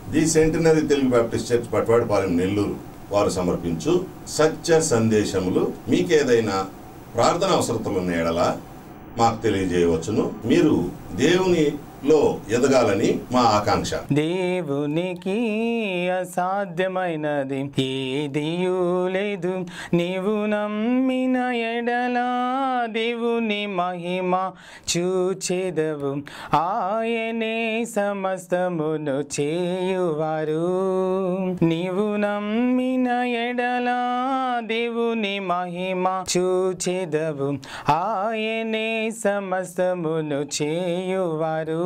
the centenary Telugu baptist church Patwadipalem Nellore వారు సమర్పించు సత్య సందేశములు మీకేదైనా ప్రార్థన అవసరతలు ఉన్న ఎడల మాకు తెలియజేయవచ్చును మీరు దేవునిలో ఎదగాలని మా ఆకాంక్ష దేవునికి అసాధ్యమైనది ఏదియూ లేదు నీవు నమ్మిన ఎడలా దేవుని మహిమ చూచెదవు ఆయనే సమస్తమును చేయువారు నీవు నమ్మిన ఎడలా దేవుని మహిమ చూచెదవు ఆయనే సమస్తమును చేయువారు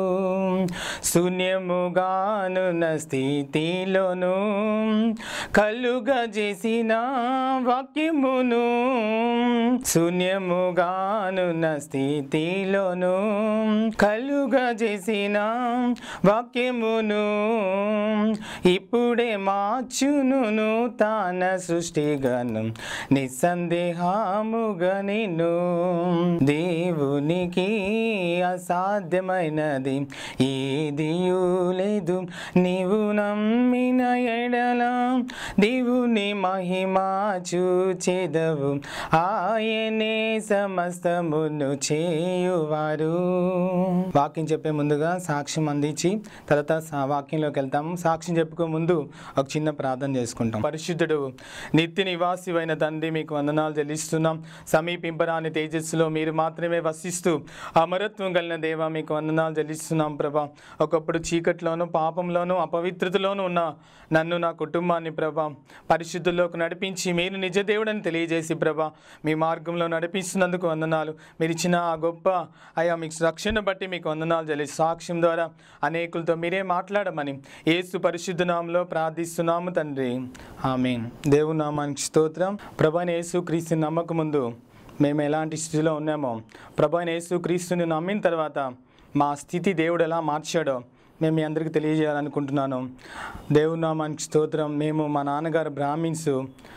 శూన్యముగానున్న స్థితిలోను కలుగజేసిన వాక్యమును శూన్యముగానున్న స్థితిలోను కలుగజేసిన వాక్యమును ఇప్పుడే మార్చును తాన సృష్టిగాను నిస్సందేహముగా నిన్ను దేవునికి అసాధ్యమైనది ఏదియూ లేదు నీవు నమ్మిన ఎడల దేవుని మహిమ చూచెదవు ఆయనే సమస్తమును చేయువారు వాక్యం చెప్పే ముందుగా సాక్ష్యం అందించి తర్వాత సా- వాక్యంలోకి వెళ్తాము సాక్ష్యం చెప్పుకో ముందు ఒక చిన్న ప్రార్థన చేసుకుంటాం పరిశుద్ధుడు నిత్య నివాసివైన తండ్రి మీకు వందనాలు చెల్లిస్తున్నాం సమీపింపరాని తేజస్సులో మీరు మాత్రమే వసిస్తూ అమరత్వం కలిగిన దేవ మీకు వందనాలు చెల్లిస్తున్నాం ప్రభా ఒకప్పుడు చీకట్లోను పాపంలోను అపవిత్రతలోను ఉన్న నన్ను నా కుటుంబాన్ని ప్రభా పరిశుద్ధుల్లోకి నడిపించి మీరు నిజ దేవుడని తెలియజేసి ప్రభా మీ మార్గంలో నడిపిస్తున్నందుకు వందనాలు మీరు ఇచ్చిన ఆ గొప్ప అయా మీకు రక్షణ బట్టి మీకు వందనాలు చెల్లి సాక్ష్యం ద్వారా అనేకులతో మీరే మాట్లాడమని ఏసు పరిశుద్ధ నామంలో ప్రార్థిస్తున్నాము తండ్రి ఆమె దేవుని నామానికి స్తోత్రం ప్రభాని యేసు క్రీస్తు నమ్మక ముందు మేము ఎలాంటి స్థితిలో ఉన్నామో ప్రభాని యేసు క్రీస్తుని నమ్మిన తర్వాత మా స్థితి దేవుడు ఎలా మార్చాడో మేము మీ అందరికీ తెలియజేయాలనుకుంటున్నాను దేవుని నామానికి స్తోత్రం మేము మా నాన్నగారు బ్రాహ్మిన్స్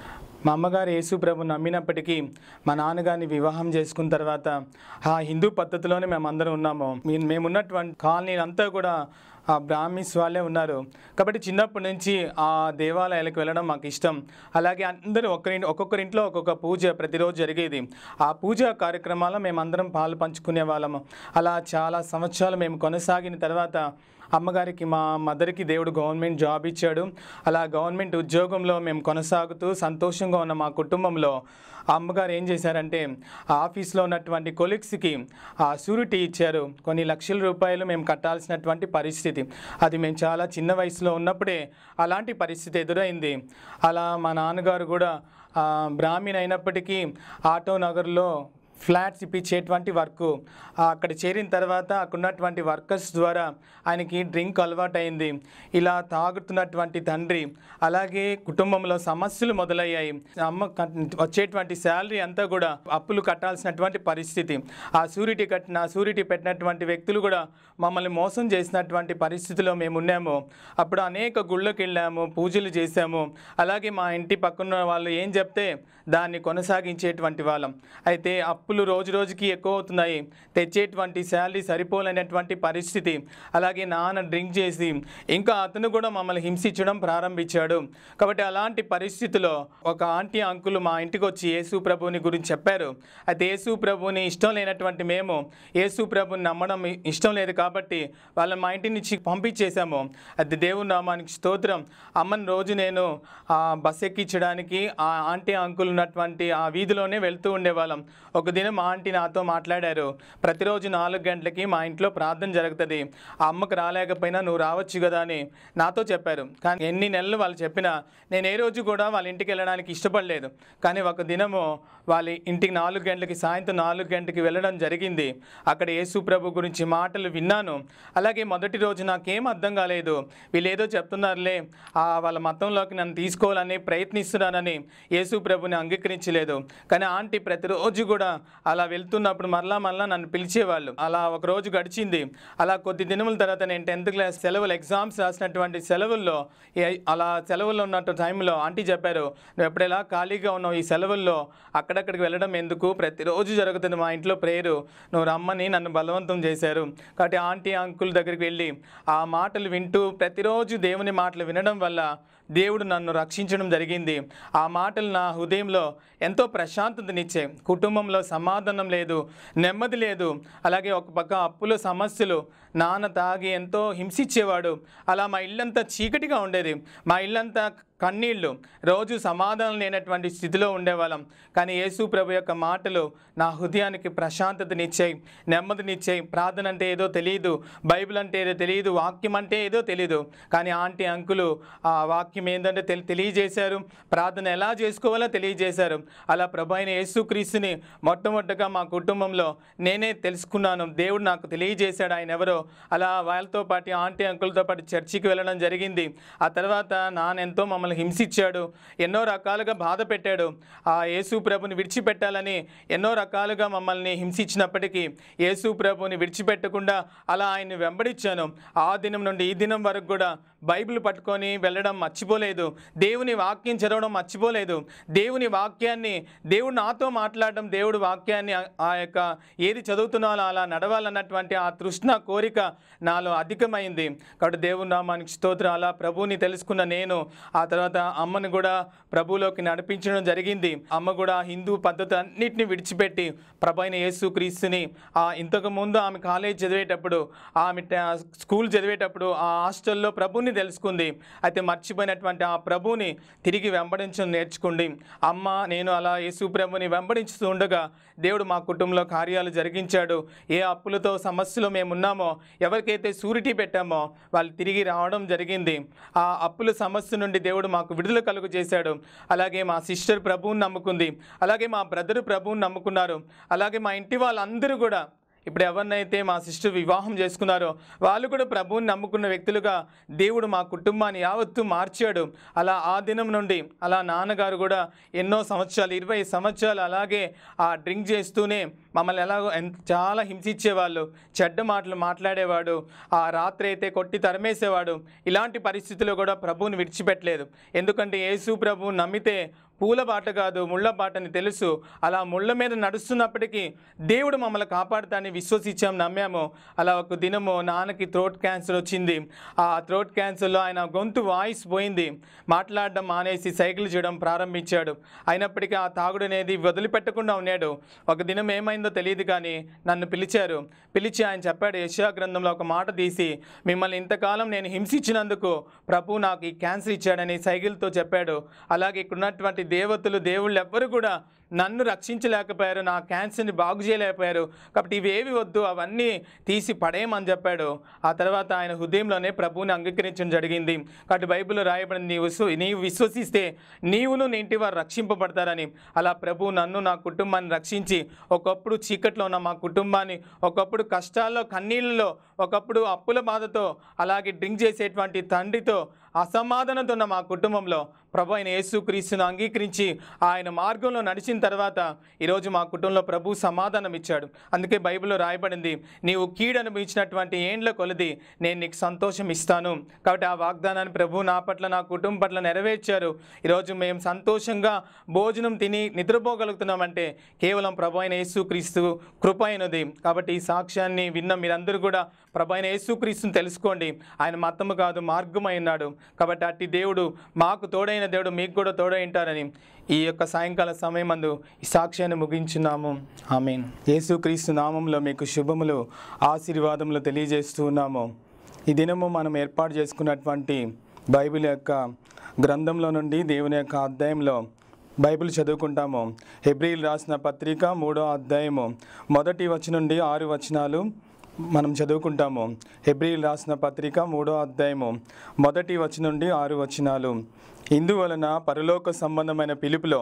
మా అమ్మగారు యేసు ప్రభు నమ్మినప్పటికీ మా నాన్నగారిని వివాహం చేసుకున్న తర్వాత ఆ హిందూ పద్ధతిలోనే మేము అందరం ఉన్నాము మీ- మేము ఉన్నటువంటి కాలనీ అంతా కూడా ఆ బ్రాహ్మిన్స్ వాళ్ళే ఉన్నారు కాబట్టి చిన్నప్పటి నుంచి ఆ దేవాలయాలకు వెళ్ళడం మాకు ఇష్టం అలాగే అందరూ ఒక్కరి ఒక్కొక్కరింట్లో ఒక్కొక్క పూజ ప్రతిరోజు జరిగేది ఆ పూజా కార్యక్రమాల్లో మేమందరం పాలు పంచుకునే వాళ్ళము అలా చాలా సంవత్సరాలు మేము కొనసాగిన తర్వాత అమ్మగారికి మా మదర్కి దేవుడు గవర్నమెంట్ జాబ్ ఇచ్చాడు అలా గవర్నమెంట్ ఉద్యోగంలో మేము కొనసాగుతూ సంతోషంగా ఉన్న మా కుటుంబంలో ఆ అమ్మగారు ఏం చేశారంటే ఆ ఆఫీస్లో ఉన్నటువంటి కొలీగ్స్కి ఆ షూరిటీ ఇచ్చారు కొన్ని లక్షల రూపాయలు మేము కట్టాల్సినటువంటి పరిస్థితి అది మేము చాలా చిన్న వయసులో ఉన్నప్పుడే అలాంటి పరిస్థితి ఎదురైంది అలా మా నాన్నగారు కూడా ఆ, బ్రాహ్మణ్ అయినప్పటికీ ఆటో నగర్లో ఫ్లాట్స్ ఇప్పించేటువంటి వర్క్ అక్కడ చేరిన తర్వాత అక్కడ ఉన్నటువంటి వర్కర్స్ ద్వారా ఆయనకి డ్రింక్ అలవాటైంది ఇలా తాగుతున్నటువంటి తండ్రి అలాగే కుటుంబంలో సమస్యలు మొదలయ్యాయి అమ్మ కట్- వచ్చేటువంటి శాలరీ అంతా కూడా అప్పులు కట్టాల్సినటువంటి పరిస్థితి ఆ సూరిటీ కట్టిన సూరిటీ పెట్టినటువంటి వ్యక్తులు కూడా మమ్మల్ని మోసం చేసినటువంటి పరిస్థితిలో మేము ఉన్నాము అప్పుడు అనేక గుళ్ళకి వెళ్ళాము పూజలు చేశాము అలాగే మా ఇంటి పక్కన వాళ్ళు ఏం చెప్తే దాన్ని కొనసాగించేటువంటి వాళ్ళం అయితే అప్పులు రోజు రోజుకి ఎక్కువ అవుతున్నాయి తెచ్చేటువంటి శాలరీ సరిపోలేనటువంటి పరిస్థితి అలాగే నాన్న డ్రింక్ చేసి ఇంకా అతను కూడా మమ్మల్ని హింసించడం ప్రారంభించాడు కాబట్టి అలాంటి పరిస్థితిలో ఒక ఆంటీ అంకులు మా ఇంటికి వచ్చి యేసు ప్రభుని గురించి చెప్పారు అయితే యేసు ప్రభుని ఇష్టం లేనటువంటి మేము యేసు ప్రభుని నమ్మడం ఇష్టం లేదు కాబట్టి వాళ్ళ మా ఇంటి నుంచి పంపించేశాము అది దేవుని నామానికి స్తోత్రం అమ్మని రోజు నేను ఆ బస్ ఎక్కించడానికి ఆ ఆంటీ అంకుల్ ఉన్నటువంటి ఆ వీధిలోనే వెళ్తూ ఉండేవాళ్ళం ఒక దినం మా ఆంటీ నాతో మాట్లాడారు ప్రతిరోజు నాలుగు గంటలకి మా ఇంట్లో ప్రార్థన జరుగుతుంది ఆ అమ్మకు రాలేకపోయినా నువ్వు రావచ్చు కదా అని నాతో చెప్పారు కానీ ఎన్ని నెలలు వాళ్ళు చెప్పినా నేను ఏ రోజు కూడా వాళ్ళ ఇంటికి వెళ్ళడానికి ఇష్టపడలేదు కానీ ఒక దినము వాళ్ళ ఇంటికి నాలుగు గంటలకి సాయంత్రం నాలుగు గంటలకి వెళ్ళడం జరిగింది అక్కడ యేసు ప్రభు గురించి మాటలు విన్నాను అలాగే మొదటి రోజు నాకేం అర్థం కాలేదు వీళ్ళు ఏదో చెప్తున్నారులే ఆ వాళ్ళ మతంలోకి నన్ను తీసుకోవాలని ప్రయత్నిస్తున్నానని యేసు ప్రభుని అంగీకరించలేదు కానీ ఆంటీ ప్రతిరోజు కూడా అలా వెళ్తున్నప్పుడు మరలా మరలా నన్ను పిలిచేవాళ్ళు అలా ఒక రోజు గడిచింది అలా కొద్ది దినముల తర్వాత నేను టెన్త్ క్లాస్ సెలవులు ఎగ్జామ్స్ రాసినటువంటి సెలవుల్లో ఏ- అలా సెలవుల్లో ఉన్నట్టు టైంలో ఆంటీ చెప్పారు నువ్వు ఎప్పుడెలా ఖాళీగా ఉన్నావు ఈ సెలవుల్లో అక్కడక్కడికి వెళ్ళడం ఎందుకు ప్రతిరోజు జరుగుతుంది మా ఇంట్లో ప్రేయరు నువ్వు రమ్మని నన్ను బలవంతం చేశారు కాబట్టి ఆంటీ అంకుల్ దగ్గరికి వెళ్ళి ఆ మాటలు వింటూ ప్రతిరోజు దేవుని మాటలు వినడం వల్ల దేవుడు నన్ను రక్షించడం జరిగింది ఆ మాటలు నా హృదయంలో ఎంతో ప్రశాంతతనిచ్చే కుటుంబంలో సమాధానం లేదు నెమ్మది లేదు అలాగే ఒక పక్క అప్పుల సమస్యలు నాన్న తాగి ఎంతో హింసించేవాడు అలా మా ఇల్లంతా చీకటిగా ఉండేది మా ఇల్లంతా కన్నీళ్ళు రోజు సమాధానం లేనటువంటి స్థితిలో ఉండేవాళ్ళం కానీ యేసు ప్రభు యొక్క మాటలు నా హృదయానికి ప్రశాంతతనిచ్చాయి నెమ్మదినిచ్చాయి ప్రార్థన అంటే ఏదో తెలియదు బైబిల్ అంటే ఏదో తెలియదు వాక్యం అంటే ఏదో తెలియదు కానీ ఆంటీ అంకులు ఆ వాక్యం ఏంటంటే తెలి తెలియజేశారు ప్రార్థన ఎలా చేసుకోవాలో తెలియజేశారు అలా ప్రభు అయిన యేసుక్రీస్తుని మొట్టమొదటిగా మా కుటుంబంలో నేనే తెలుసుకున్నాను దేవుడు నాకు తెలియజేశాడు ఆయన ఎవరో అలా వాళ్ళతో పాటు ఆంటీ అంకులతో పాటు చర్చికి వెళ్ళడం జరిగింది ఆ తర్వాత నాన్న ఎంతో మమ్మల్ని హింసించాడు ఎన్నో రకాలుగా బాధ పెట్టాడు ఆ యేసు ప్రభుని విడిచిపెట్టాలని ఎన్నో రకాలుగా మమ్మల్ని హింసించినప్పటికీ యేసు ప్రభుని విడిచిపెట్టకుండా అలా ఆయన్ని వెంబడించాను ఆ దినం నుండి ఈ దినం వరకు కూడా బైబిల్ పట్టుకొని వెళ్ళడం మర్చిపోలేదు దేవుని వాక్యం చదవడం మర్చిపోలేదు దేవుని వాక్యాన్ని దేవుడు నాతో మాట్లాడడం దేవుడు వాక్యాన్ని ఆ- ఆ యొక్క ఏది చదువుతున్నాలో అలా నడవాలన్నటువంటి ఆ తృష్ణ కోరిక నాలో అధికమైంది కాబట్టి దేవుని నామానికి స్తోత్రం అలా ప్రభువుని తెలుసుకున్న నేను ఆ తర్వాత అమ్మని కూడా ప్రభువులోకి నడిపించడం జరిగింది అమ్మ కూడా హిందూ పద్ధతి అన్నిటిని విడిచిపెట్టి ప్రభు అయిన యేసు క్రీస్తుని ఆ ఇంతకు ముందు ఆమె కాలేజ్ చదివేటప్పుడు ఆమె ట- స్కూల్ చదివేటప్పుడు ఆ హాస్టల్లో ప్రభుని తెలుసుకుంది అయితే మర్చిపోయినటువంటి ఆ ప్రభుని తిరిగి వెంబడించడం నేర్చుకుంది అమ్మ నేను అలా యేసు ప్రభుని వెంబడించుతూ ఉండగా దేవుడు మా కుటుంబంలో కార్యాలు జరిగించాడు ఏ అప్పులతో సమస్యలో మేము ఉన్నామో ఎవరికైతే సూరిటీ పెట్టామో వాళ్ళు తిరిగి రావడం జరిగింది ఆ అప్పుల సమస్య నుండి దేవుడు మాకు విడుదల కలుగు చేశాడు అలాగే మా సిస్టర్ ప్రభువుని నమ్ముకుంది అలాగే మా బ్రదర్ ప్రభువుని నమ్ముకున్నారు అలాగే మా ఇంటి వాళ్ళందరూ కూడా ఇప్పుడు ఎవరినైతే మా సిస్టర్ వివాహం చేసుకున్నారో వాళ్ళు కూడా ప్రభువుని నమ్ముకున్న వ్యక్తులుగా దేవుడు మా కుటుంబాన్ని యావత్తు మార్చాడు అలా ఆ దినం నుండి అలా నాన్నగారు కూడా ఎన్నో సంవత్సరాలు ఇరవై సంవత్సరాలు అలాగే ఆ డ్రింక్ చేస్తూనే మమ్మల్ని ఎలాగో ఎంత చాలా హింసించేవాళ్ళు చెడ్డ మాటలు మాట్లాడేవాడు ఆ రాత్రి అయితే కొట్టి తరిమేసేవాడు ఇలాంటి పరిస్థితుల్లో కూడా ప్రభువుని విడిచిపెట్టలేదు ఎందుకంటే యేసు ప్రభువు నమ్మితే పూల బాట కాదు ముళ్ళ బాటని తెలుసు అలా ముళ్ళ మీద నడుస్తున్నప్పటికీ దేవుడు మమ్మల్ని కాపాడుతాన్ని విశ్వసించాం నమ్మాము అలా ఒక దినము నాన్నకి థ్రోట్ క్యాన్సర్ వచ్చింది ఆ థ్రోట్ క్యాన్సర్లో ఆయన గొంతు వాయిస్ పోయింది మాట్లాడడం మానేసి సైకిల్ చేయడం ప్రారంభించాడు అయినప్పటికీ ఆ తాగుడు అనేది వదిలిపెట్టకుండా ఉన్నాడు ఒక దినం ఏమైందో తెలియదు కానీ నన్ను పిలిచారు పిలిచి ఆయన చెప్పాడు యశా గ్రంథంలో ఒక మాట తీసి మిమ్మల్ని ఇంతకాలం నేను హింసించినందుకు ప్రభు నాకు ఈ క్యాన్సర్ ఇచ్చాడని సైకిల్తో చెప్పాడు అలాగే ఇక్కడ ఉన్నటువంటి దేవతలు దేవుళ్ళు ఎవ్వరు కూడా నన్ను రక్షించలేకపోయారు నా క్యాన్సర్ని బాగు చేయలేకపోయారు కాబట్టి ఇవేవి వద్దు అవన్నీ తీసి పడేయమని చెప్పాడు ఆ తర్వాత ఆయన హృదయంలోనే ప్రభువుని అంగీకరించడం జరిగింది కాబట్టి బైబిల్లో రాయబడింది నీవు విశ్వ- నీవు విశ్వసిస్తే నీవును నీ ఇంటి వారు రక్షింపబడతారని అలా ప్రభు నన్ను నా కుటుంబాన్ని రక్షించి ఒకప్పుడు చీకట్లో ఉన్న మా కుటుంబాన్ని ఒకప్పుడు కష్టాల్లో కన్నీళ్ళలో ఒకప్పుడు అప్పుల బాధతో అలాగే డ్రింక్ చేసేటువంటి తండ్రితో అసమాధానంతో ఉన్న మా కుటుంబంలో ప్రభు అయిన యేసుక్రీస్తును అంగీకరించి ఆయన మార్గంలో నడిచిన తర్వాత ఈరోజు మా కుటుంబంలో ప్రభు సమాధానం ఇచ్చాడు అందుకే బైబిల్లో రాయబడింది నీవు కీడు అనుభవించినటువంటి ఏండ్ల కొలది నేను నీకు సంతోషం ఇస్తాను కాబట్టి ఆ వాగ్దానాన్ని ప్రభు నా పట్ల నా కుటుంబం పట్ల నెరవేర్చారు ఈరోజు మేము సంతోషంగా భోజనం తిని నిద్రపోగలుగుతున్నామంటే కేవలం ప్రభు అయిన యేసుక్రీస్తు కృప అయినది కాబట్టి ఈ సాక్ష్యాన్ని విన్న మీరందరూ కూడా ప్రభు అయిన యేసుక్రీస్తుని తెలుసుకోండి ఆయన మతము కాదు మార్గమై ఉన్నాడు కాబట్టి అట్టి దేవుడు మాకు తోడైన దేవుడు మీకు కూడా తోడై ఉంటారని ఈ యొక్క సాయంకాల సమయం మందు ఈ సాక్ష్యాన్ని ముగించున్నాము ఆమెన్ యేసుక్రీస్తు నామంలో మీకు శుభములు ఆశీర్వాదములు తెలియజేస్తూ ఉన్నాము ఈ దినము మనం ఏర్పాటు చేసుకున్నటువంటి బైబిల్ యొక్క గ్రంథంలో నుండి దేవుని యొక్క అధ్యాయంలో బైబిల్ చదువుకుంటాము హెబ్రిల్ రాసిన పత్రిక మూడో అధ్యాయము మొదటి వచనం నుండి ఆరు వచనాలు మనం చదువుకుంటాము హెబ్రిల్ రాసిన పత్రిక మూడో అధ్యాయము మొదటి వచనం నుండి ఆరు వచనాలు ఇందువలన పరలోక సంబంధమైన పిలుపులో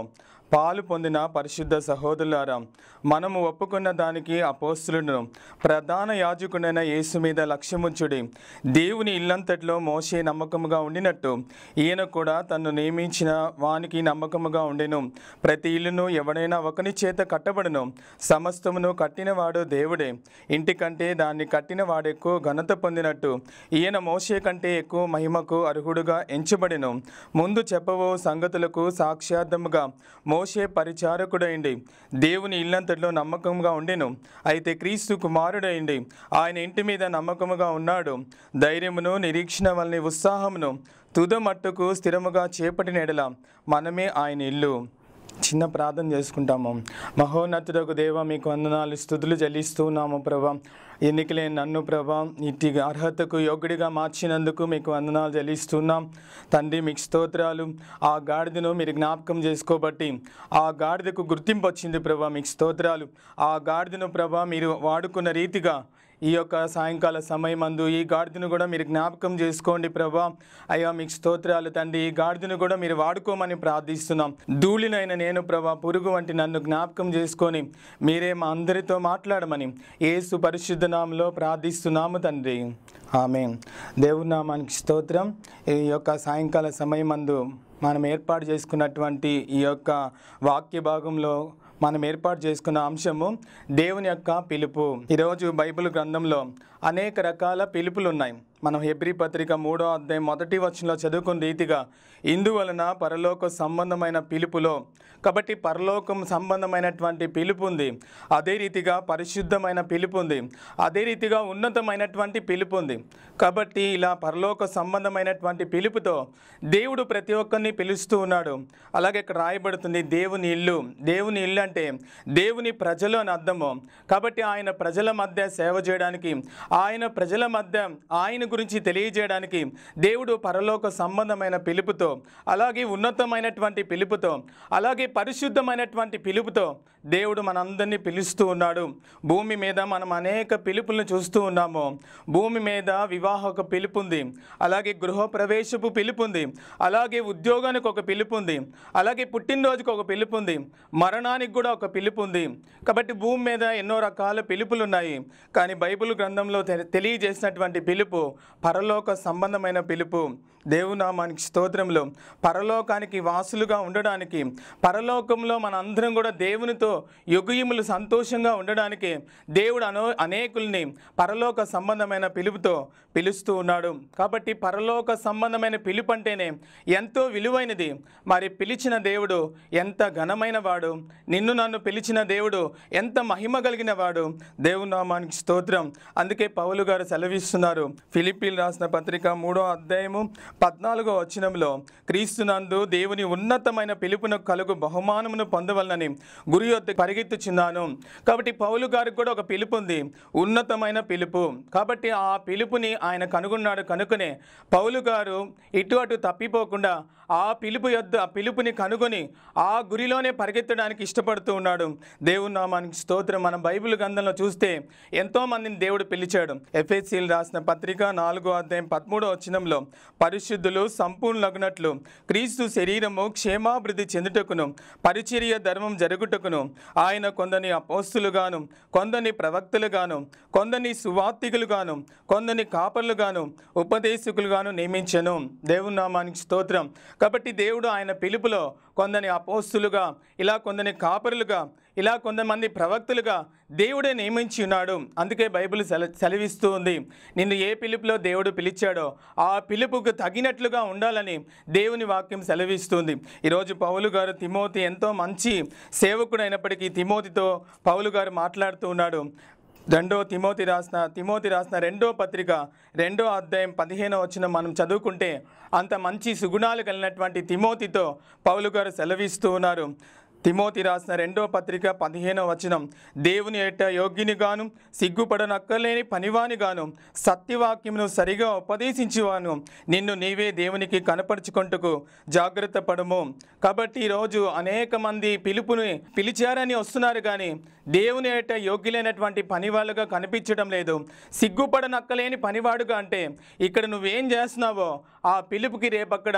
పాలు పొందిన పరిశుద్ధ సహోదరులారా మనము ఒప్పుకున్న దానికి అపోస్తులను ప్రధాన యాజకుడైన యేసు మీద లక్ష్యముంచుడి దేవుని ఇల్లంతట్లో మోసే నమ్మకముగా ఉండినట్టు ఈయన కూడా తను నియమించిన వానికి నమ్మకముగా ఉండెను ప్రతి ఇల్లును ఎవడైనా ఒకని చేత కట్టబడును సమస్తమును కట్టినవాడు దేవుడే ఇంటికంటే దాన్ని కట్టిన వాడెక్కువ ఘనత పొందినట్టు ఈయన మోసే కంటే ఎక్కువ మహిమకు అర్హుడుగా ఎంచబడెను ముందు చెప్పవో సంగతులకు సాక్ష్యార్థముగా మోసే పరిచారకుడైండి దేవుని ఇల్లంతట్లో నమ్మకంగా ఉండెను అయితే క్రీస్తు కుమారుడైండి ఆయన ఇంటి మీద నమ్మకముగా ఉన్నాడు ధైర్యమును నిరీక్షణ వలన ఉత్సాహమును తుద మట్టుకు స్థిరముగా చేపట్టిన ఎడల మనమే ఆయన ఇల్లు చిన్న ప్రార్థన చేసుకుంటాము మహోన్నతుడకు దేవ మీకు వందనాలు స్థుతులు చెల్లిస్తున్నాము ప్రభా ఎన్నికలేని నన్ను ప్రభా ఇట్టి అర్హతకు యోగ్యుడిగా మార్చినందుకు మీకు వందనాలు చెల్లిస్తున్నాం తండ్రి మీకు స్తోత్రాలు ఆ గాడిదను మీరు జ్ఞాపకం చేసుకోబట్టి ఆ గాడిదకు గుర్తింపు వచ్చింది ప్రభా మీకు స్తోత్రాలు ఆ గాడిదను ప్రభా మీరు వాడుకున్న రీతిగా ఈ యొక్క సాయంకాల సమయమందు ఈ గాడిదను కూడా మీరు జ్ఞాపకం చేసుకోండి ప్రభా అయ్యా మీకు స్తోత్రాలు తండ్రి ఈ గాడిదను కూడా మీరు వాడుకోమని ప్రార్థిస్తున్నాం ధూళినైన నేను ప్రభా పురుగు వంటి నన్ను జ్ఞాపకం చేసుకొని మీరే మా అందరితో మాట్లాడమని ఏసు పరిశుద్ధ నామంలో ప్రార్థిస్తున్నాము తండ్రి ఆమె దేవుని నామానికి స్తోత్రం ఈ యొక్క సాయంకాల సమయమందు మనం ఏర్పాటు చేసుకున్నటువంటి ఈ యొక్క వాక్య భాగంలో మనం ఏర్పాటు చేసుకున్న అంశము దేవుని యొక్క పిలుపు ఈరోజు బైబిల్ గ్రంథంలో అనేక రకాల పిలుపులు ఉన్నాయి మనం హెబ్రి పత్రిక మూడో అధ్యాయం మొదటి వచనంలో చదువుకున్న రీతిగా ఇందువలన పరలోక సంబంధమైన పిలుపులో కాబట్టి పరలోకం సంబంధమైనటువంటి పిలుపు ఉంది అదే రీతిగా పరిశుద్ధమైన పిలుపు ఉంది అదే రీతిగా ఉన్నతమైనటువంటి పిలుపు ఉంది కాబట్టి ఇలా పరలోక సంబంధమైనటువంటి పిలుపుతో దేవుడు ప్రతి ఒక్కరిని పిలుస్తూ ఉన్నాడు అలాగే ఇక్కడ రాయబడుతుంది దేవుని ఇల్లు దేవుని ఇల్లు అంటే దేవుని ప్రజలు అని అర్థము కాబట్టి ఆయన ప్రజల మధ్య సేవ చేయడానికి ఆయన ప్రజల మధ్య ఆయన గురించి తెలియజేయడానికి దేవుడు పరలోక సంబంధమైన పిలుపుతో అలాగే ఉన్నతమైనటువంటి పిలుపుతో అలాగే పరిశుద్ధమైనటువంటి పిలుపుతో దేవుడు మనందరినీ పిలుస్తూ ఉన్నాడు భూమి మీద మనం అనేక పిలుపులను చూస్తూ ఉన్నాము భూమి మీద వివాహక పిలుపు ఉంది అలాగే గృహ ప్రవేశపు పిలుపు ఉంది అలాగే ఉద్యోగానికి ఒక పిలుపు ఉంది అలాగే పుట్టినరోజుకి ఒక పిలుపు ఉంది మరణానికి కూడా ఒక పిలుపు ఉంది కాబట్టి భూమి మీద ఎన్నో రకాల పిలుపులు ఉన్నాయి కానీ బైబిల్ గ్రంథంలో తె- తెలియజేసినటువంటి పిలుపు పరలోక సంబంధమైన పిలుపు దేవునామానికి స్తోత్రంలో పరలోకానికి వాసులుగా ఉండడానికి పరలోకంలో మన అందరం కూడా దేవునితో యుగయుములు సంతోషంగా ఉండడానికి దేవుడు అనో అనేకుల్ని పరలోక సంబంధమైన పిలుపుతో పిలుస్తూ ఉన్నాడు కాబట్టి పరలోక సంబంధమైన పిలుపు అంటేనే ఎంతో విలువైనది మరి పిలిచిన దేవుడు ఎంత ఘనమైన వాడు నిన్ను నన్ను పిలిచిన దేవుడు ఎంత మహిమ కలిగిన వాడు దేవునామానికి స్తోత్రం అందుకే పౌలు గారు సెలవిస్తున్నారు ఫిలిప్పీలు రాసిన పత్రిక మూడో అధ్యాయము పద్నాలుగో వచనంలో క్రీస్తునందు దేవుని ఉన్నతమైన పిలుపును కలుగు బహుమానమును పొందవలనని గురి యొద్ద పరిగెత్తుచున్నాను కాబట్టి పౌలు గారికి కూడా ఒక పిలుపు ఉంది ఉన్నతమైన పిలుపు కాబట్టి ఆ పిలుపుని ఆయన కనుగొన్నాడు కనుకనే పౌలు గారు ఇటు అటు తప్పిపోకుండా ఆ పిలుపు యొద్ద ఆ పిలుపుని కనుగొని ఆ గురిలోనే పరిగెత్తడానికి ఇష్టపడుతూ ఉన్నాడు దేవుని నామానికి స్తోత్రం మనం బైబిల్ గ్రంథంలో చూస్తే ఎంతో మందిని దేవుడు పిలిచాడు ఎఫ్ఎస్సీలు రాసిన పత్రిక నాలుగో అధ్యాయం పదమూడో వచనంలో పరిశుద్ధులు సంపూర్ణలగునట్లు క్రీస్తు శరీరము క్షేమాభివృద్ధి చెందుటకును పరిచర్య ధర్మం జరుగుటకును ఆయన కొందరిని అపోస్తులుగాను కొందరిని ప్రవక్తలుగాను కొందరిని సువార్తికులుగాను కొందరిని కాపర్లుగాను ఉపదేశకులుగాను నియమించను దేవుని నామానికి స్తోత్రం కాబట్టి దేవుడు ఆయన పిలుపులో కొందరిని అపోస్తులుగా ఇలా కొందరిని కాపరులుగా ఇలా కొంతమంది ప్రవక్తలుగా దేవుడే నియమించి ఉన్నాడు అందుకే బైబిల్ సెల సెలవిస్తూ ఉంది నిన్ను ఏ పిలుపులో దేవుడు పిలిచాడో ఆ పిలుపుకు తగినట్లుగా ఉండాలని దేవుని వాక్యం సెలవిస్తుంది ఈరోజు పౌలు గారు తిమోతి ఎంతో మంచి సేవకుడు అయినప్పటికీ తిమోతితో పౌలు గారు మాట్లాడుతూ ఉన్నాడు రెండో తిమోతి రాసిన తిమోతి రాసిన రెండో పత్రిక రెండో అధ్యాయం పదిహేనో వచ్చిన మనం చదువుకుంటే అంత మంచి సుగుణాలు కలిగినటువంటి తిమోతితో పౌలు గారు సెలవిస్తూ ఉన్నారు తిమోతి రాసిన రెండో పత్రిక పదిహేనో వచనం దేవుని ఎట్ట యోగ్యునిగాను సిగ్గుపడనక్కర్లేని పనివానిగాను సత్యవాక్యమును సరిగా ఉపదేశించువాను నిన్ను నీవే దేవునికి కనపరుచుకుంటకు జాగ్రత్త పడము కాబట్టి ఈరోజు అనేక మంది పిలుపుని పిలిచారని వస్తున్నారు కానీ దేవుని ఎట్ట యోగ్యులైనటువంటి పనివాళ్ళుగా కనిపించడం లేదు సిగ్గుపడనక్కలేని పనివాడుగా అంటే ఇక్కడ నువ్వేం చేస్తున్నావో ఆ పిలుపుకి రేపక్కడ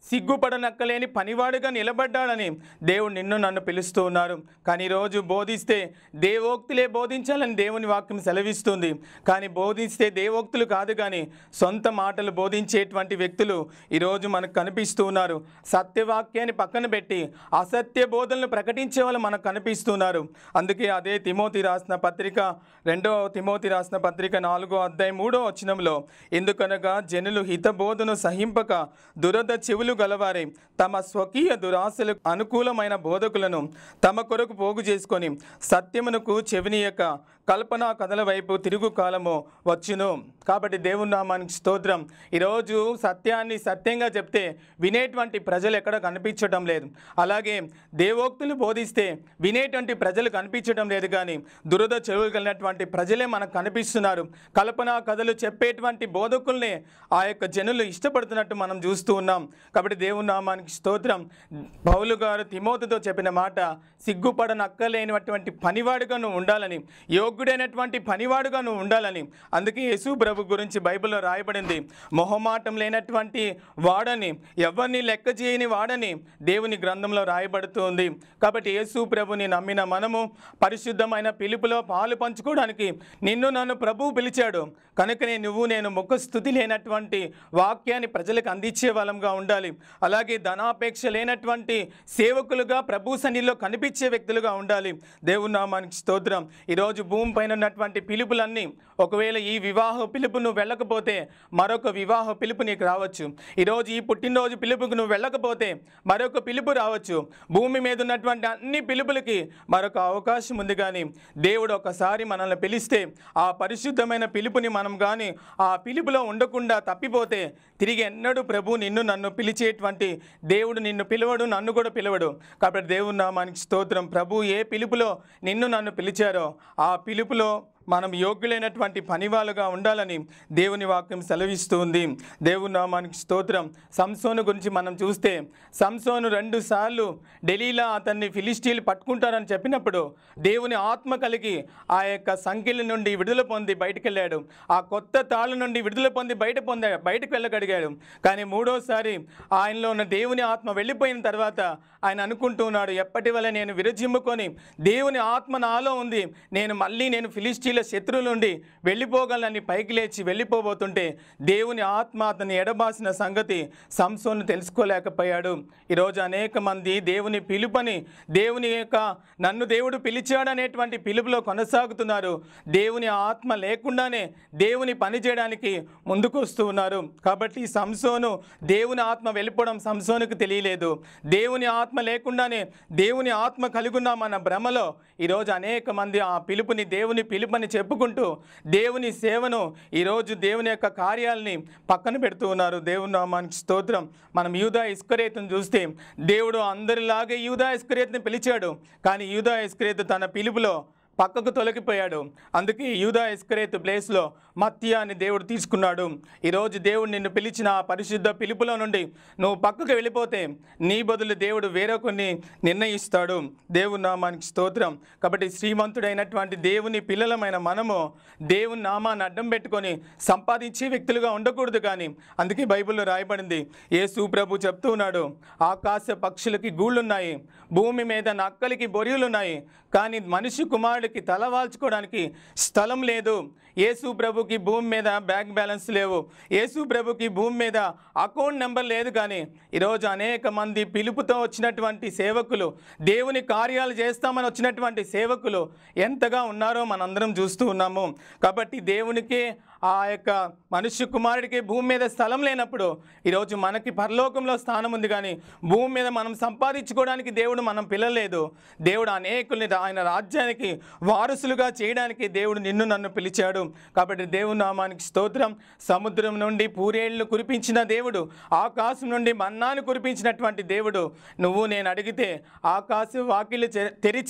సిగ్గుపడనక్కలేని పనివాడుగా నిలబడ్డాడని దేవుడు నిన్ను నన్ను పిలుస్తూ ఉన్నారు కానీ ఈరోజు బోధిస్తే దేవోక్తులే బోధించాలని దేవుని వాక్యం సెలవిస్తుంది కానీ బోధిస్తే దేవోక్తులు కాదు కానీ సొంత మాటలు బోధించేటువంటి వ్యక్తులు ఈరోజు మనకు కనిపిస్తూ ఉన్నారు సత్యవాక్యాన్ని పక్కన పెట్టి అసత్య బోధనలు ప్రకటించే వాళ్ళు మనకు కనిపిస్తున్నారు అందుకే అదే తిమోతి రాసిన పత్రిక రెండో తిమోతి రాసిన పత్రిక నాలుగో అధ్యాయం మూడో వచనంలో ఎందుకనగా జనులు హితబోధను సహింపక దురద చెవులు గలవారే తమ స్వకీయ దురాశలకు అనుకూలమైన బోధకులను తమ కొరకు పోగు చేసుకొని సత్యమునకు చెవినీయక కల్పనా కథల వైపు తిరుగు కాలము వచ్చును కాబట్టి దేవుని నామానికి స్తోత్రం ఈరోజు సత్యాన్ని సత్యంగా చెప్తే వినేటువంటి ప్రజలు ఎక్కడ కనిపించడం లేదు అలాగే దేవోక్తులు బోధిస్తే వినేటువంటి ప్రజలు కనిపించడం లేదు కానీ దురద చెవులు కలిగినటువంటి ప్రజలే మనకు కనిపిస్తున్నారు కల్పనా కథలు చెప్పేటువంటి బోధకుల్ని ఆ యొక్క జనులు ఇష్టపడుతున్నట్టు మనం చూస్తూ ఉన్నాం కాబట్టి దేవుని నామానికి స్తోత్రం పౌలు గారు తిమోతితో చెప్పిన మాట సిగ్గుపడనక్కలేనటువంటి పనివాడుగా నువ్వు ఉండాలని యోగ్యుడైనటువంటి పనివాడుగా నువ్వు ఉండాలని అందుకే యేసు ప్రభు గురించి బైబిల్లో రాయబడింది మొహమాటం లేనటువంటి వాడని ఎవరిని లెక్క చేయని వాడని దేవుని గ్రంథంలో రాయబడుతుంది కాబట్టి యేసు ప్రభుని నమ్మిన మనము పరిశుద్ధమైన పిలుపులో పాలు పంచుకోవడానికి నిన్ను నన్ను ప్రభువు పిలిచాడు కనుకనే నువ్వు నేను ముఖస్థుతి లేనటువంటి వాక్యాన్ని ప్రజలకు అందించే వాళ్ళంగా ఉండాలి అలాగే ధనాపేక్ష లేనటువంటి సేవకులుగా ప్రభు సన్నిధిలో కనిపించే వ్యక్తులుగా ఉండాలి దేవుని నామానికి స్తోత్రం ఈరోజు భూమి పైన ఉన్నటువంటి పిలుపులన్నీ ఒకవేళ ఈ వివాహ పిలుపు నువ్వు వెళ్ళకపోతే మరొక వివాహ పిలుపు నీకు రావచ్చు ఈరోజు ఈ పుట్టినరోజు పిలుపుకు నువ్వు వెళ్ళకపోతే మరొక పిలుపు రావచ్చు భూమి మీద ఉన్నటువంటి అన్ని పిలుపులకి మరొక అవకాశం ఉంది కానీ దేవుడు ఒకసారి మనల్ని పిలిస్తే ఆ పరిశుద్ధమైన పిలుపుని మనం కానీ ఆ పిలుపులో ఉండకుండా తప్పిపోతే తిరిగి ఎన్నడూ ప్రభు నిన్ను నన్ను పిలిచేటువంటి దేవుడు నిన్ను పిలవడు నన్ను కూడా పిలవడు కాబట్టి దేవుని నామానికి స్తోత్రం ప్రభు ఏ పిలుపులో నిన్ను నన్ను పిలిచారో ఆ పిలుపులో మనం యోగ్యులైనటువంటి పనివాళ్ళుగా ఉండాలని దేవుని వాక్యం సెలవిస్తుంది దేవుని నామానికి స్తోత్రం సంసోను గురించి మనం చూస్తే సంసోను రెండు సార్లు ఢిల్లీలో అతన్ని ఫిలిస్టీలు పట్టుకుంటారని చెప్పినప్పుడు దేవుని ఆత్మ కలిగి ఆ యొక్క సంఖ్యల నుండి విడుదల పొంది బయటికి వెళ్ళాడు ఆ కొత్త తాళ్ళ నుండి విడుదల పొంది బయట పొందా బయటకు వెళ్ళగలిగాడు కానీ మూడోసారి ఆయనలో ఉన్న దేవుని ఆత్మ వెళ్ళిపోయిన తర్వాత ఆయన అనుకుంటూ ఉన్నాడు ఎప్పటి వల్ల నేను విరజిమ్ముకొని దేవుని ఆత్మ నాలో ఉంది నేను మళ్ళీ నేను ఫిలిస్టీల శత్రువుల నుండి వెళ్ళిపోగలనని పైకి లేచి వెళ్ళిపోబోతుంటే దేవుని ఆత్మ అతన్ని ఎడబాసిన సంగతి సంసోను తెలుసుకోలేకపోయాడు ఈరోజు అనేక మంది దేవుని పిలుపని దేవుని యొక్క నన్ను దేవుడు పిలిచాడనేటువంటి పిలుపులో కొనసాగుతున్నారు దేవుని ఆత్మ లేకుండానే దేవుని పని చేయడానికి ముందుకు వస్తూ ఉన్నారు కాబట్టి సంసోను దేవుని ఆత్మ వెళ్ళిపోవడం సంసోనుకు తెలియలేదు దేవుని ఆత్మ లేకుండానే దేవుని ఆత్మ కలిగున్నామన్న భ్రమలో ఈరోజు అనేక మంది ఆ పిలుపుని దేవుని పిలుపని చెప్పుకుంటూ దేవుని సేవను ఈరోజు దేవుని యొక్క కార్యాలని పక్కన పెడుతూ ఉన్నారు దేవుని నామానికి స్తోత్రం మనం యూదా ఇస్కరేతును చూస్తే దేవుడు అందరిలాగే యూదా ఇస్కరేతుని పిలిచాడు కానీ యూదా ఇస్కరేతు తన పిలుపులో పక్కకు తొలగిపోయాడు అందుకే యూదా ఇస్కరేతు ప్లేస్లో మత్య అని దేవుడు తీసుకున్నాడు ఈరోజు దేవుడు నిన్ను పిలిచిన ఆ పరిశుద్ధ పిలుపులో నుండి నువ్వు పక్కకు వెళ్ళిపోతే నీ బదులు దేవుడు వేరొకరిని నిర్ణయిస్తాడు దేవుని నామానికి స్తోత్రం కాబట్టి శ్రీమంతుడైనటువంటి దేవుని పిల్లలమైన మనము దేవుని నామాన్ని అడ్డం పెట్టుకొని సంపాదించే వ్యక్తులుగా ఉండకూడదు కానీ అందుకే బైబిల్లో రాయబడింది యేసు ప్రభు చెప్తూ ఉన్నాడు ఆకాశ పక్షులకి గూళ్ళున్నాయి భూమి మీద నక్కలకి బొరియులున్నాయి కానీ మనిషి కుమారుడికి తల వాల్చుకోవడానికి స్థలం లేదు యేసు ప్రభుకి భూమి మీద బ్యాంక్ బ్యాలెన్స్ లేవు యేసు ప్రభుకి భూమి మీద అకౌంట్ నెంబర్ లేదు కానీ ఈరోజు అనేక మంది పిలుపుతో వచ్చినటువంటి సేవకులు దేవుని కార్యాలు చేస్తామని వచ్చినటువంటి సేవకులు ఎంతగా ఉన్నారో మనందరం చూస్తూ ఉన్నాము కాబట్టి దేవునికి ఆ యొక్క మనుష్య కుమారుడికి భూమి మీద స్థలం లేనప్పుడు ఈరోజు మనకి పరలోకంలో స్థానం ఉంది కానీ భూమి మీద మనం సంపాదించుకోవడానికి దేవుడు మనం పిల్లలేదు దేవుడు అనేకుల్ని ఆయన రాజ్యానికి వారసులుగా చేయడానికి దేవుడు నిన్ను నన్ను పిలిచాడు కాబట్టి దేవుని నామానికి స్తోత్రం సముద్రం నుండి పూరేళ్లు కురిపించిన దేవుడు ఆకాశం నుండి మన్నాను కురిపించినటువంటి దేవుడు నువ్వు నేను అడిగితే ఆకాశ వాకిళ్ళు చె- తెరిచి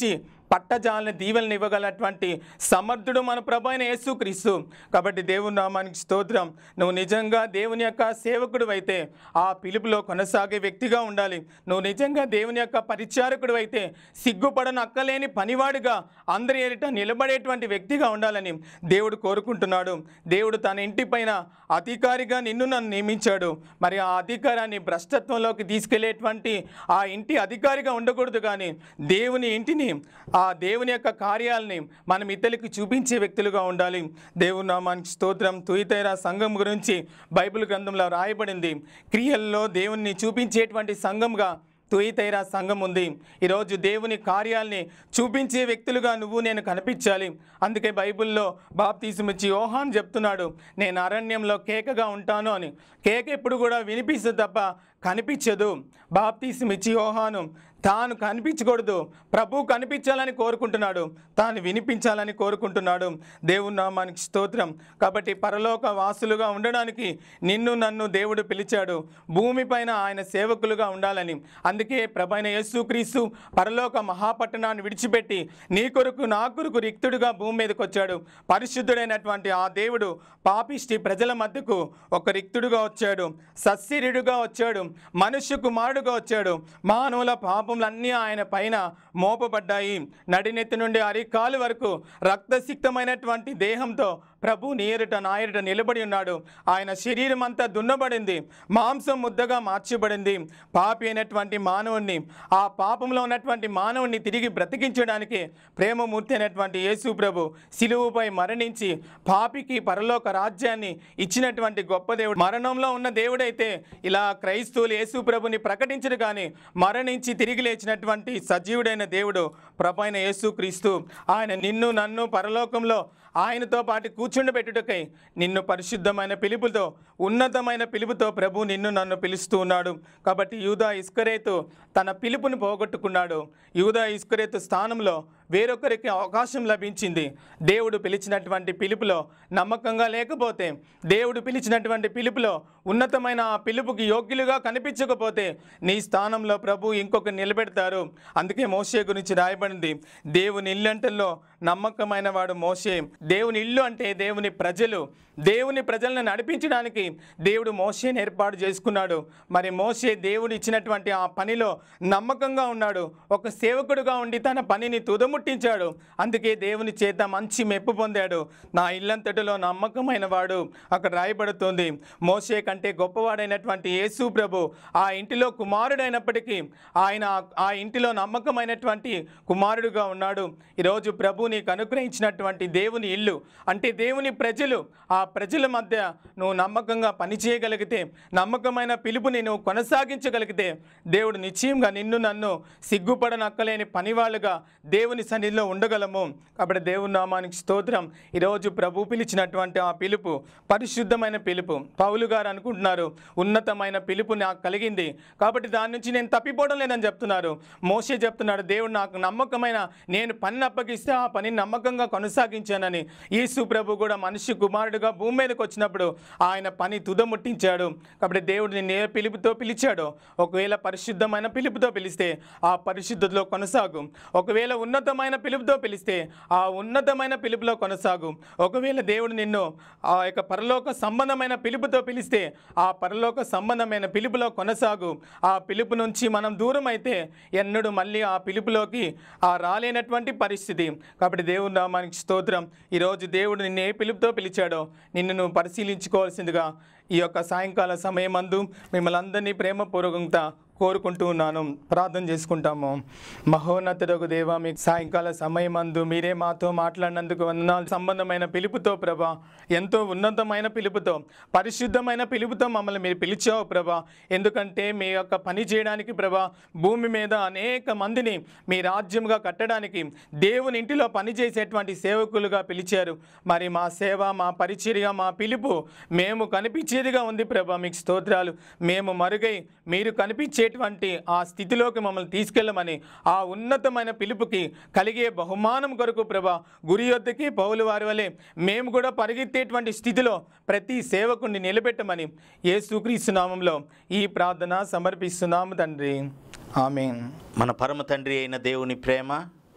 పట్టజాలని దీవెలను ఇవ్వగలటువంటి సమర్థుడు మన ప్రభు అయిన యేసుక్రీస్తు కాబట్టి దేవుని నామానికి స్తోత్రం నువ్వు నిజంగా దేవుని యొక్క సేవకుడు అయితే ఆ పిలుపులో కొనసాగే వ్యక్తిగా ఉండాలి నువ్వు నిజంగా దేవుని యొక్క పరిచారకుడు అయితే సిగ్గుపడను అక్కలేని పనివాడిగా అందరి ఎదుట నిలబడేటువంటి వ్యక్తిగా ఉండాలని దేవుడు కోరుకుంటున్నాడు దేవుడు తన ఇంటి పైన అధికారిగా నిన్ను నన్ను నియమించాడు మరి ఆ అధికారాన్ని భ్రష్టత్వంలోకి తీసుకెళ్లేటువంటి ఆ ఇంటి అధికారిగా ఉండకూడదు కానీ దేవుని ఇంటిని ఆ దేవుని యొక్క కార్యాలని మనం ఇతరులకు చూపించే వ్యక్తులుగా ఉండాలి దేవుని నామానికి స్తోత్రం తుయితైరా సంఘం గురించి బైబిల్ గ్రంథంలో రాయబడింది క్రియల్లో దేవుణ్ణి చూపించేటువంటి సంఘంగా తుయితైరా సంఘం ఉంది ఈరోజు దేవుని కార్యాల్ని చూపించే వ్యక్తులుగా నువ్వు నేను కనిపించాలి అందుకే బైబిల్లో బాప్తీసమిచ్చి యోహాన్ చెప్తున్నాడు నేను అరణ్యంలో కేకగా ఉంటాను అని కేక ఎప్పుడు కూడా వినిపిస్తుంది తప్ప కనిపించదు బాప్తీసమిచ్చి యోహాను తాను కనిపించకూడదు ప్రభు కనిపించాలని కోరుకుంటున్నాడు తాను వినిపించాలని కోరుకుంటున్నాడు దేవుని నామానికి స్తోత్రం కాబట్టి పరలోక వాసులుగా ఉండడానికి నిన్ను నన్ను దేవుడు పిలిచాడు భూమిపైన ఆయన సేవకులుగా ఉండాలని అందుకే ప్రభైన యేసుక్రీస్తు పరలోక మహాపట్టణాన్ని విడిచిపెట్టి నీ కొరకు నా కొరకు రిక్తుడుగా భూమి మీదకి వచ్చాడు పరిశుద్ధుడైనటువంటి ఆ దేవుడు పాపిష్టి ప్రజల మధ్యకు ఒక రిక్తుడుగా వచ్చాడు సస్సిరుడుగా వచ్చాడు మనుష్య కుమారుడుగా వచ్చాడు మానవుల పాపములన్నీ ఆయన పైన మోపబడ్డాయి నడినెత్తి నుండి అరికాలు వరకు రక్తసిక్తమైనటువంటి దేహంతో ప్రభు నీరుట నాయరుట నిలబడి ఉన్నాడు ఆయన శరీరం అంతా దున్నబడింది మాంసం ముద్దగా మార్చబడింది పాపి అయినటువంటి మానవుణ్ణి ఆ పాపంలో ఉన్నటువంటి మానవుణ్ణి తిరిగి బ్రతికించడానికి ప్రేమమూర్తి అయినటువంటి యేసు ప్రభు సిలువుపై మరణించి పాపికి పరలోక రాజ్యాన్ని ఇచ్చినటువంటి గొప్ప దేవుడు మరణంలో ఉన్న దేవుడైతే ఇలా క్రైస్తవులు యేసు ప్రభుని ప్రకటించడు కానీ మరణించి తిరిగి లేచినటువంటి సజీవుడైన దేవుడు ప్రభు అయిన యేసు క్రీస్తు ఆయన నిన్ను నన్ను పరలోకంలో ఆయనతో పాటు కూర్చుండబెట్టుటకై నిన్ను పరిశుద్ధమైన పిలుపుతో ఉన్నతమైన పిలుపుతో ప్రభు నిన్ను నన్ను పిలుస్తూ ఉన్నాడు కాబట్టి యూదా ఇస్కరేతు తన పిలుపుని పోగొట్టుకున్నాడు యూదా ఇస్కరేతు స్థానంలో వేరొకరికి అవకాశం లభించింది దేవుడు పిలిచినటువంటి పిలుపులో నమ్మకంగా లేకపోతే దేవుడు పిలిచినటువంటి పిలుపులో ఉన్నతమైన ఆ పిలుపుకి యోగ్యులుగా కనిపించకపోతే నీ స్థానంలో ప్రభు ఇంకొక నిలబెడతారు అందుకే మోషే గురించి రాయబడింది దేవుని ఇల్లంటల్లో నమ్మకమైన వాడు మోషే దేవుని ఇల్లు అంటే దేవుని ప్రజలు దేవుని ప్రజలను నడిపించడానికి దేవుడు మోషేని ఏర్పాటు చేసుకున్నాడు మరి మోషే దేవుడు ఇచ్చినటువంటి ఆ పనిలో నమ్మకంగా ఉన్నాడు ఒక సేవకుడుగా ఉండి తన పనిని తుదముట్టించాడు అందుకే దేవుని చేత మంచి మెప్పు పొందాడు నా ఇల్లంతటిలో నమ్మకమైన వాడు అక్కడ రాయబడుతుంది మోషే కంటే గొప్పవాడైనటువంటి యేసు ప్రభు ఆ ఇంటిలో కుమారుడైనప్పటికీ ఆయన ఆ ఇంటిలో నమ్మకమైనటువంటి కుమారుడుగా ఉన్నాడు ఈరోజు ప్రభు నీకు అనుగ్రహించినటువంటి దేవుని ఇల్లు అంటే దేవుని ప్రజలు ఆ ప్రజల మధ్య నువ్వు నమ్మకంగా పనిచేయగలిగితే నమ్మకమైన పిలుపుని నువ్వు కొనసాగించగలిగితే దేవుడు నిశ్చయంగా నిన్ను నన్ను సిగ్గుపడనక్కలేని పనివాళ్ళుగా దేవుని సన్నిధిలో ఉండగలము కాబట్టి దేవుని నామానికి స్తోత్రం ఈరోజు ప్రభు పిలిచినటువంటి ఆ పిలుపు పరిశుద్ధమైన పిలుపు పౌలు గారు అనుకుంటున్నారు ఉన్నతమైన పిలుపు నాకు కలిగింది కాబట్టి దాని నుంచి నేను తప్పిపోవడం లేదని చెప్తున్నారు మోసే చెప్తున్నాడు దేవుడు నాకు నమ్మకమైన నేను పని అప్పగిస్తే ఆ పని నమ్మకంగా కొనసాగించానని యేసు ప్రభు కూడా మనిషి కుమారుడుగా భూమి మీదకి వచ్చినప్పుడు ఆయన పని తుదముట్టించాడు కాబట్టి దేవుడు నిన్ను ఏ పిలుపుతో పిలిచాడో ఒకవేళ పరిశుద్ధమైన పిలుపుతో పిలిస్తే ఆ పరిశుద్ధతలో కొనసాగు ఒకవేళ ఉన్నతమైన పిలుపుతో పిలిస్తే ఆ ఉన్నతమైన పిలుపులో కొనసాగు ఒకవేళ దేవుడు నిన్ను ఆ యొక్క పరలోక సంబంధమైన పిలుపుతో పిలిస్తే ఆ పరలోక సంబంధమైన పిలుపులో కొనసాగు ఆ పిలుపు నుంచి మనం దూరం అయితే ఎన్నడూ మళ్ళీ ఆ పిలుపులోకి ఆ రాలేనటువంటి పరిస్థితి కాబట్టి దేవుని నామానికి స్తోత్రం ఈరోజు దేవుడు నిన్ను ఏ పిలుపుతో పిలిచాడో నిన్ను నువ్వు పరిశీలించుకోవాల్సిందిగా ఈ యొక్క సాయంకాల సమయమందు మిమ్మల్ని అందరినీ ప్రేమపూర్వకంగా కోరుకుంటూ ఉన్నాను ప్రార్థన చేసుకుంటాము మహోన్నతుడకు దేవ మీకు సాయంకాల సమయమందు మీరే మాతో మాట్లాడినందుకు వందనాలు సంబంధమైన పిలుపుతో ప్రభా ఎంతో ఉన్నతమైన పిలుపుతో పరిశుద్ధమైన పిలుపుతో మమ్మల్ని మీరు పిలిచావు ప్రభా ఎందుకంటే మీ యొక్క పని చేయడానికి ప్రభా భూమి మీద అనేక మందిని మీ రాజ్యంగా కట్టడానికి దేవుని ఇంటిలో పనిచేసేటువంటి సేవకులుగా పిలిచారు మరి మా సేవ మా పరిచర్య మా పిలుపు మేము కనిపించేదిగా ఉంది ప్రభా మీకు స్తోత్రాలు మేము మరుగై మీరు కనిపించేటువంటి ఆ స్థితిలోకి మమ్మల్ని తీసుకెళ్ళమని ఆ ఉన్నతమైన పిలుపుకి కలిగే బహుమానం కొరకు ప్రభా గురి యొద్దకి పౌలు వారి వలె మేము కూడా పరిగెత్తేటువంటి స్థితిలో ప్రతి సేవకుడిని నిలబెట్టమని యేసుక్రీస్తు నామంలో ఈ ప్రార్థన సమర్పిస్తున్నాము తండ్రి ఆమెన్ మన పరమ తండ్రి అయిన దేవుని ప్రేమ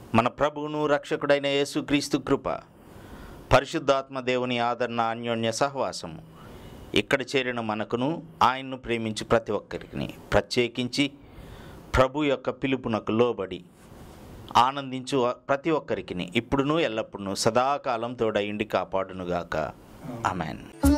మన ప్రభువును రక్షకుడైన యేసుక్రీస్తు కృప పరిశుద్ధాత్మ దేవుని ఆదరణ అన్యోన్య సహవాసము ఇక్కడ చేరిన మనకును ఆయన్ను ప్రేమించి ప్రతి ఒక్కరికి ప్రత్యేకించి ప్రభు యొక్క పిలుపునకు లోబడి ఆనందించు ప్రతి ఒక్కరికి ఇప్పుడును ఎల్లప్పుడూ సదాకాలం తోడయిండి కాపాడునుగాక ఆమెన్